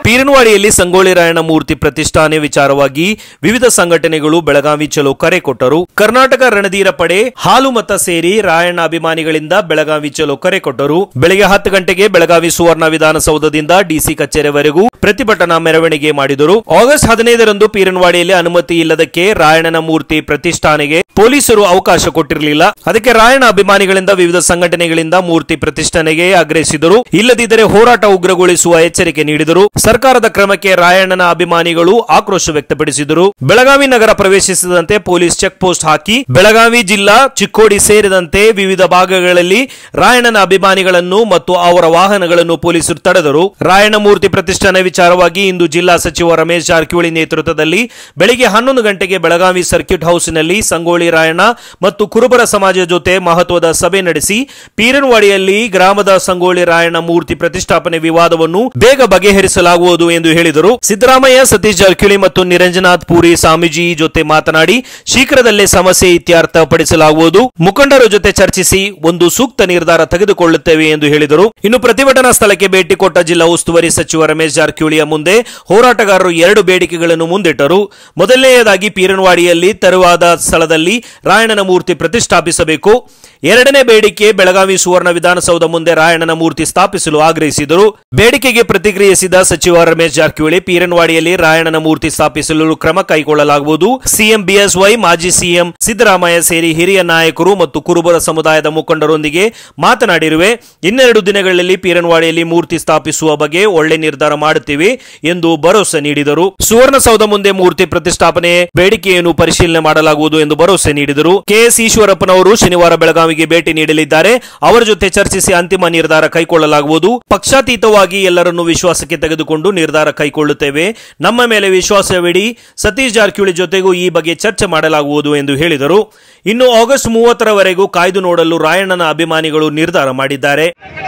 ಪೀರನವಾಡಿಯಲ್ಲಿ ಸಂಗೊಳ್ಳಿ ರಾಯಣ್ಣ ಮೂರ್ತಿ ಪ್ರತಿಷ್ಠಾನೆ ವಿಚಾರವಾಗಿ ವಿವಿಧ ಸಂಘಟನೆಗಳು ಬೆಳಗಾವಿ ಚಲೋ ಕರೆ ಕೊಟ್ಟರು ಕರ್ನಾಟಕ ರಣಧೀರ ಪಡೆ ಹಾಲು ಮತ ಸೇರಿ ರಾಯಣ್ಣ ಅಭಿಮಾನಿಗಳಿಂದ ಬೆಳಗಾವಿ ಚಲೋ ಕರೆ ಕೊಟ್ಟರು ಬೆಳಗ್ಗೆ ಹತ್ತು ಗಂಟೆಗೆ ಬೆಳಗಾವಿ ಸುವರ್ಣ ವಿಧಾನಸೌಧದಿಂದ ಡಿಸಿ ಕಚೇರಿವರೆಗೂ ಪ್ರತಿಭಟನಾ ಮೆರವಣಿಗೆ ಮಾಡಿದರು ಆಗಸ್ಟ್ ಹದಿನೈದರಂದು ಪೀರನವಾಡಿಯಲ್ಲಿ ಅನುಮತಿ ಇಲ್ಲದಕ್ಕೆ ರಾಯಣ್ಣನ ಮೂರ್ತಿ ಪ್ರತಿಷ್ಠಾನೆಗೆ ಪೊಲೀಸರು ಅವಕಾಶ ಕೊಟ್ಟಿರಲಿಲ್ಲ ಅದಕ್ಕೆ ರಾಯಣ್ಣ ಅಭಿಮಾನಿಗಳಿಂದ ವಿವಿಧ ಸಂಘಟನೆಗಳಿಂದ ಮೂರ್ತಿ ಪ್ರತಿಷ್ಠಾನೆಗೆ ಆಗ್ರಹಿಸಿದರು ಇಲ್ಲದಿದ್ದರೆ ಹೋರಾಟ ಉಗ್ರಗೊಳಿಸುವ ಎಚ್ಚರಿಕೆ ನೀಡಿದರು ಸರ್ಕಾರದ ಕ್ರಮಕ್ಕೆ ರಾಯಣ್ಣನ ಅಭಿಮಾನಿಗಳು ಆಕ್ರೋಶ ವ್ಯಕ್ತಪಡಿಸಿದರು ಬೆಳಗಾವಿ ನಗರ ಪ್ರವೇಶಿಸಿದಂತೆ ಪೊಲೀಸ್ ಚೆಕ್ ಪೋಸ್ಟ್ ಹಾಕಿ ಬೆಳಗಾವಿ ಜಿಲ್ಲಾ ಚಿಕ್ಕೋಡಿ ಸೇರಿದಂತೆ ವಿವಿಧ ಭಾಗಗಳಲ್ಲಿ ರಾಯಣ್ಣನ ಅಭಿಮಾನಿಗಳನ್ನು ಮತ್ತು ಅವರ ವಾಹನಗಳನ್ನು ಪೊಲೀಸರು ತಡೆದರು ರಾಯಣ್ಣ ಮೂರ್ತಿ ಪ್ರತಿಷ್ಠಾನ ವಿಚಾರವಾಗಿ ಇಂದು ಜಿಲ್ಲಾ ಸಚಿವ ರಮೇಶ್ ಜಾರಕಿಹೊಳಿ ನೇತೃತ್ವದಲ್ಲಿ ಬೆಳಿಗ್ಗೆ ಹನ್ನೊಂದು ಗಂಟೆಗೆ ಬೆಳಗಾವಿ ಸರ್ಕ್ಯೂಟ್ ಹೌಸ್ನಲ್ಲಿ ಸಂಗೊಳ್ಳಿ ರಾಯಣ್ಣ ಮತ್ತು ಕುರುಬರ ಸಮಾಜ ಜೊತೆ ಮಹತ್ವದ ಸಭೆ ನಡೆಸಿ ಪೀರನವಾಡಿಯಲ್ಲಿ ಗ್ರಾಮದ ಸಂಗೊಳ್ಳಿ ರಾಯಣ್ಣ ಮೂರ್ತಿ ಪ್ರತಿಷ್ಠಾಪನೆ ವಿವಾದವನ್ನು ಬೇಗ ಬಗೆಹರಿಸಲಾಗುವುದು ಎಂದು ಹೇಳಿದರು ಸಿದ್ದರಾಮಯ್ಯ ಸತೀಶ್ ಜಾರಕಿಹೊಳಿ ಮತ್ತು ನಿರಂಜನಾಥ್ ಪೂರಿ ಸ್ವಾಮೀಜಿ ಜೊತೆ ಮಾತನಾಡಿ ಶೀಘ್ರದಲ್ಲೇ ಸಮಸ್ಯೆ ಇತ್ಯರ್ಥಪಡಿಸಲಾಗುವುದು ಮುಖಂಡರ ಜೊತೆ ಚರ್ಚಿಸಿ ಒಂದು ಸೂಕ್ತ ನಿರ್ಧಾರ ತೆಗೆದುಕೊಳ್ಳುತ್ತೇವೆ ಎಂದು ಹೇಳಿದರು ಇನ್ನು ಪ್ರತಿಭಟನಾ ಸ್ಥಳಕ್ಕೆ ಭೇಟಿ ಕೊಟ್ಟ ಜಿಲ್ಲಾ ಉಸ್ತುವಾರಿ ಸಚಿವ ರಮೇಶ್ ಜಾರಕಿಹೊಳಿಯ ಮುಂದೆ ಹೋರಾಟಗಾರರು ಎರಡು ಬೇಡಿಕೆಗಳನ್ನು ಮುಂದಿಟ್ಟರು ಮೊದಲನೆಯದಾಗಿ ಪೀರನವಾಡಿಯಲ್ಲಿ ತೆರವಾದ ಸ್ಥಳದಲ್ಲಿ ರಾಯಣ್ಣನ ಮೂರ್ತಿ ಪ್ರತಿಷ್ಠಾಪಿಸಬೇಕು ಎರಡನೇ ಬೇಡಿಕೆ ಬೆಳಗಾವಿ ಸುವರ್ಣ ವಿಧಾನಸೌಧ ಮುಂದೆ ರಾಯಣ್ಣನ ಮೂರ್ತಿ ಸ್ಥಾಪಿಸಲು ಆಗ್ರಹಿಸಿದರು ಬೇಡಿಕೆಗೆ ಪ್ರತಿಕ್ರಿಯಿಸಿದ ಸಚಿವ ರಮೇಶ್ ಜಾರಕಿಹೊಳಿ ಪೀರನವಾಡಿಯಲ್ಲಿ ರಾಯಣ್ಣನ ಮೂರ್ತಿ ಸ್ಥಾಪಿಸಲು ಕ್ರಮ ಕೈಗೊಳ್ಳಲಾಗುವುದು ಸಿಎಂ ಬಿಎಸ್ವೈ ಮಾಜಿ ಸಿಎಂ ಸಿದ್ದರಾಮಯ್ಯ ಸೇರಿ ಹಿರಿಯ ನಾಯಕರು ಮತ್ತು ಕುರುಬರ ಸಮುದಾಯದ ಮುಖಂಡರೊಂದಿಗೆ ಮಾತನಾಡಿರುವೆ ಇನ್ನೆರಡು ದಿನಗಳಲ್ಲಿ ಪೀರನವಾಡಿಯಲ್ಲಿ ಮೂರ್ತಿ ಸ್ಥಾಪಿಸುವ ಬಗ್ಗೆ ಒಳ್ಳೆ ನಿರ್ಧಾರ ಮಾಡುತ್ತೇವೆ ಎಂದು ಭರವಸೆ ನೀಡಿದರು ಸುವರ್ಣಸೌಧ ಮುಂದೆ ಮೂರ್ತಿ ಪ್ರತಿಷ್ಠಾಪನೆ ಬೇಡಿಕೆಯನ್ನು ಪರಿಶೀಲನೆ ಮಾಡಲಾಗುವುದು ಎಂದು ಭರವಸೆ ನೀಡಿದರು ಕೆಎಸ್ ಈಶ್ವರಪ್ಪನವರು ಶನಿವಾರ ಬೆಳಗಾವಿಗೆ ಭೇಟಿ ನೀಡಲಿದ್ದಾರೆ ಅವರ ಜೊತೆ ಚರ್ಚಿಸಿ ಅಂತಿಮ ನಿರ್ಧಾರ ಕೈಗೊಳ್ಳಲಾಗುವುದು ಪಕ್ಷಾತೀತವಾಗಿ ಎಲ್ಲರನ್ನೂ ವಿಶ್ವಾಸಕ್ಕೆ ತೆಗೆದುಕೊಂಡು ನಿರ್ಧಾರ ಕೈಗೊಳ್ಳುತ್ತೇವೆ ನಮ್ಮ ಮೇಲೆ ವಿಶ್ವಾಸವಿಡಿ ಸತೀಶ್ ಜಾರಕಿಹೊಳಿ ಜೊತೆಗೂ ಈ ಬಗ್ಗೆ ಚರ್ಚೆ ಮಾಡಲಾಗುವುದು ಎಂದು ಹೇಳಿದರು ಇನ್ನು ಆಗಸ್ಟ್ ಮೂವತ್ತರವರೆಗೂ ಕಾಯ್ದು ನೋಡಲು ರಾಯಣ್ಣನ ಅಭಿಮಾನಿಗಳು ನಿರ್ಧಾರ ಮಾಡಿದ್ದಾರೆ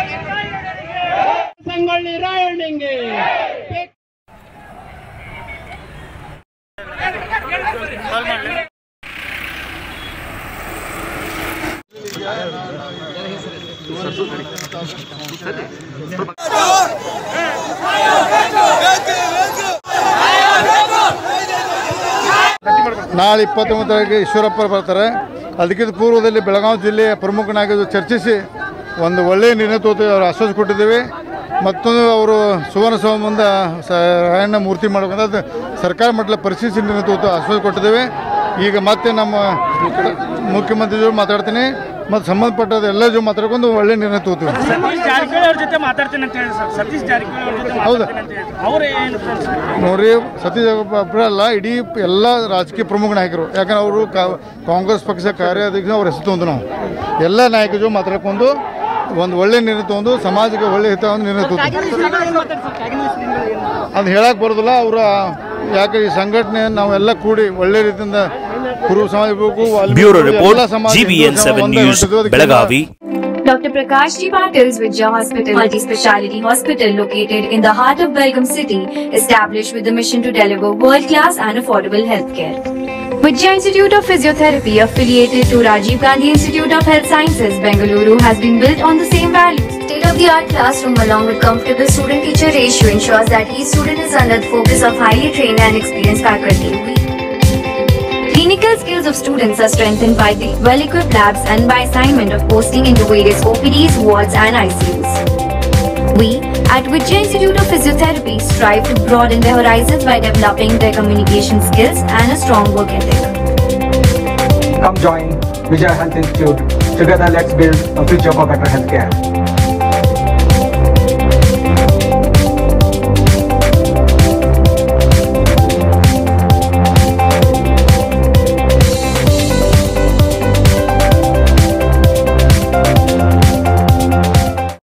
ಸಂಗೊಳ್ಳಿ ರಾಯಣ್ಣಂಗೆ ನಾಳೆ ಇಪ್ಪತ್ತೊಂಬತ್ತರಿಗೆ ಈಶ್ವರಪ್ಪ ಬರ್ತಾರೆ ಅದಕ್ಕಿಂತ ಪೂರ್ವದಲ್ಲಿ ಬೆಳಗಾವಿ ಜಿಲ್ಲೆಯ ಪ್ರಮುಖ ನಾಯಕರು ಚರ್ಚಿಸಿ ಒಂದು ಒಳ್ಳೆಯ ನಿರ್ಣಯ ತೋತು ಅವರು ಆಶ್ವಾಸ ಕೊಟ್ಟಿದ್ದೇವೆ ಮತ್ತೊಂದು ಅವರು ಸುವರ್ಣಸೌಧ ಮುಂದೆ ಸ ರಾಯಣ್ಣ ಮೂರ್ತಿ ಮಾಡಬೇಕಂತ ಅದು ಸರ್ಕಾರ ಮಟ್ಟದ ಪರಿಶೀಲಿಸಿ ನಿರ್ಣಯ ತೋತು ಆಶ್ವಾಸ ಕೊಟ್ಟಿದ್ದೇವೆ ಈಗ ಮತ್ತೆ ನಮ್ಮ ಮುಖ್ಯಮಂತ್ರಿ ಜೊತೆ ಮಾತಾಡ್ತೀನಿ ಮತ್ತು ಸಂಬಂಧಪಟ್ಟದ ಎಲ್ಲ ಜೊತೆ ಮಾತಾಡ್ಕೊಂಡು ಒಳ್ಳೆ ನಿರ್ಣಯ ತೋತೀವಿ ಸತೀಶ್ ಜಾರಕಿಹೊಳಿ ಅವ್ರ ಜೊತೆ ಮಾತಾಡ್ತೀನಿ ಅಂತ ಹೇಳಿ ಸರ್ ಸತೀಶ್ ಜಾರಕಿಹೊಳಿ ಅವ್ರ ಜೊತೆ ಹೌದಾ? ಮಾತಾಡ್ತೀನಿ ಅಂತ ಹೇಳಿ ಅವ್ರು ಏನು ಸರ್ ನೋಡ್ರಿ ಸತೀಶ್ ಒಬ್ಬರೇ ಅಲ್ಲ ಇಡೀ ಎಲ್ಲ ರಾಜಕೀಯ ಪ್ರಮುಖ ನಾಯಕರು ಯಾಕಂದ್ರೆ ಅವರು ಕಾಂಗ್ರೆಸ್ ಪಕ್ಷ ಕಾರ್ಯಾಧ್ಯಕ್ಷ ಅವ್ರ ಹೆಸರು ತೊಗೊಂಡು ನಾವು ಎಲ್ಲ ನಾಯಕರ ಜೊತೆ ಮಾತಾಡ್ಕೊಂಡು ಒಂದು ಒಳ್ಳೆ ನಿರ್ಣಯ ತೊಗೊಂಡು ಸಮಾಜಕ್ಕೆ ಒಳ್ಳೆ ಹಿತ ಒಂದು ನಿರ್ಣಯ ತೊಗೊಂಡು ಅದು ಹೇಳಕ್ಕೆ ಬರೋದಿಲ್ಲ ಅವರ ಯಾಕೆ ಈ ಸಂಘಟನೆ ನಾವೆಲ್ಲ ಕೂಡಿ ಒಳ್ಳೆ ರೀತಿಯಿಂದ ಕುರುಬ ಸಮಾಜ ಇರ್ಬೇಕು, ವಾಲ್ಮೀಕಿ ಬ್ಯೂರೋ ಎಲ್ಲ ರಿಪೋರ್ಟ್ ಸಮಾಜ ಜಿಬಿಎನ್ ಹಿಂದೂ ಸೆವೆನ್ ಒಂದೇ ನ್ಯೂಸ್ ಹೊಂಟಿದ್ದು. ಅದಕ್ಕೆಲ್ಲ Belagavi Dr. Prakash G. Patil's Vidya Hospital, multi-speciality hospital located in the heart of Belgaum city, established with the mission to deliver world-class and affordable healthcare. Vidya Institute of Physiotherapy, affiliated to Rajiv Gandhi Institute of Health Sciences, Bengaluru, has been built on the same values. State-of-the-art classroom along with comfortable student-teacher ratio ensures that each student is under the focus of highly trained and experienced faculty. We Clinical skills of students are strengthened by the well-equipped labs and by assignment of posting into various OPDs, wards and ICUs. We at Vijay Institute of Physiotherapy strive to broaden their horizons by developing their communication skills and a strong work ethic. Come join Vijay Health Institute. Together, let's build a future for better healthcare.